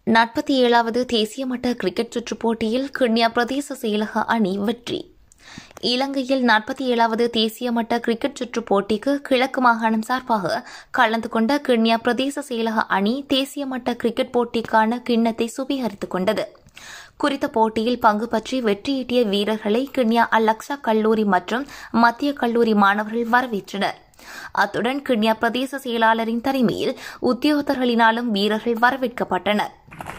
நாற்பத்தி ஏழாவது தேசிய மட்ட கிரிக்கெட் சுற்றுப் போட்டியில் கிண்ணியா பிரதேச செயலக அணி வெற்றி இலங்கையில் நாற்பத்தி ஏழாவது தேசிய மட்ட கிரிக்கெட் சுற்றுப் போட்டிக்கு கிழக்கு மாகாணம் சார்பாக கலந்து கொண்ட கிண்ணியா பிரதேச செயலக அணி தேசிய மட்ட கிரிக்கெட் போட்டிக்கான கிண்ணத்தை சுவீகரித்துக் கொண்டது குறித்த போட்டியில் பங்கு பற்றி வெற்றியீட்டிய வீரர்களை கிண்ணியா அல்-அக்ஸா கல்லூரி மற்றும் மத்திய கல்லூரி மாணவர்கள் வரவேற்றனர் அத்துடன் கிண்ணியா பிரதேச செயலாளரின் தலைமையில் உத்தியோகத்தர்களினாலும் வீரர்கள் வரவேற்கப்பட்டனர்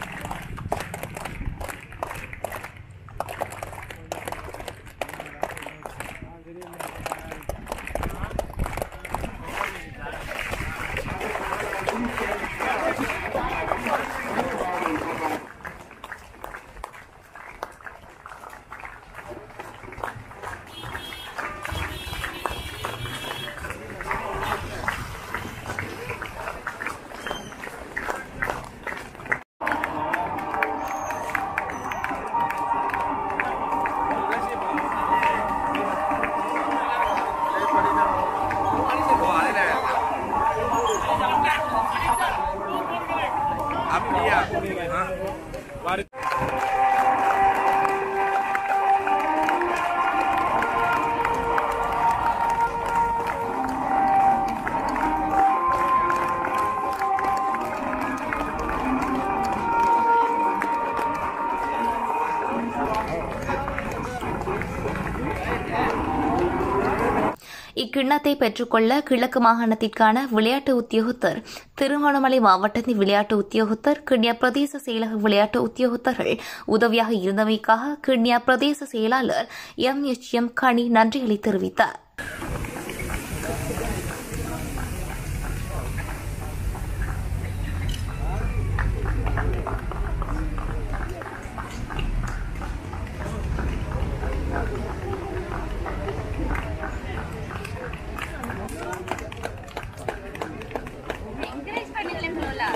அப்படியா ஆ? வாரு. இக்கிண்ணத்தை பெற்றுக்கொள்ள கிழக்கு மாகாணத்திற்கான விளையாட்டு உத்தியோகத்தர் திருகோணமலை மாவட்டத்தின் விளையாட்டு உத்தியோகத்தர் கிண்ணியா பிரதேச செயலக விளையாட்டு உத்தியோகத்தர்கள் உதவியாக இருந்தமைக்காக கிண்ணியா பிரதேச செயலாளர் எம் எச் எம் கனி நன்றிகளை தெரிவித்தார் என்கரேஜ் பண்ணுங்களேன் ஃப்ளோலா